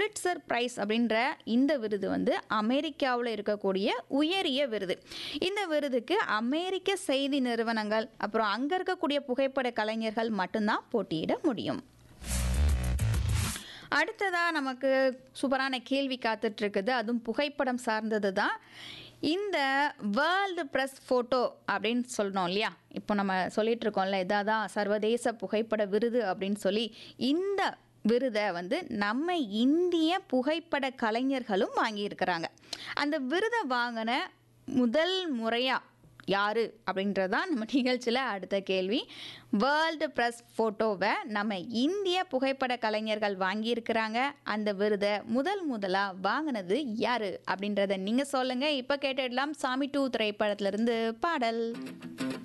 Pulitzer price அப்படின்ற இந்த விருது வந்து அமெரிக்காவில் இருக்கக்கூடிய உயரிய விருது இந்த விருதுக்கு அமெரிக்க செய்தி நிறுவனங்கள் அப்புறம் அங்கே இருக்கக்கூடிய புகைப்பட கலைஞர்கள் மட்டும்தான் போட்டியிட முடியும் அடுத்ததாக நமக்கு சூப்பரான கேள்வி காத்துட்டு இருக்குது அதுவும் புகைப்படம் சார்ந்தது தான் இந்த வேர்ல்டு ப்ரெஸ் ஃபோட்டோ அப்படின்னு சொல்கிறோம் இல்லையா இப்போ நம்ம சொல்லிட்டு இருக்கோம்ல இதாக தான் சர்வதேச புகைப்பட விருது அப்படின்னு சொல்லி இந்த விருதை வந்து நம்ம இந்திய புகைப்பட கலைஞர்களும் வாங்கியிருக்கிறாங்க அந்த விருதை வாங்கின முதல் முறையாக யார் அப்படின்றதான் நம்ம நிகழ்ச்சியில் அடுத்த கேள்வி வேர்ல்டு ப்ரெஸ் ஃபோட்டோவை நம்ம இந்திய புகைப்பட கலைஞர்கள் வாங்கியிருக்கிறாங்க அந்த விருதை முதல் முதலாக வாங்கினது யார் அப்படின்றத நீங்கள் சொல்லுங்கள் இப்போ கேட்டுடலாம் சாமி டூ திரைப்படத்திலிருந்து பாடல்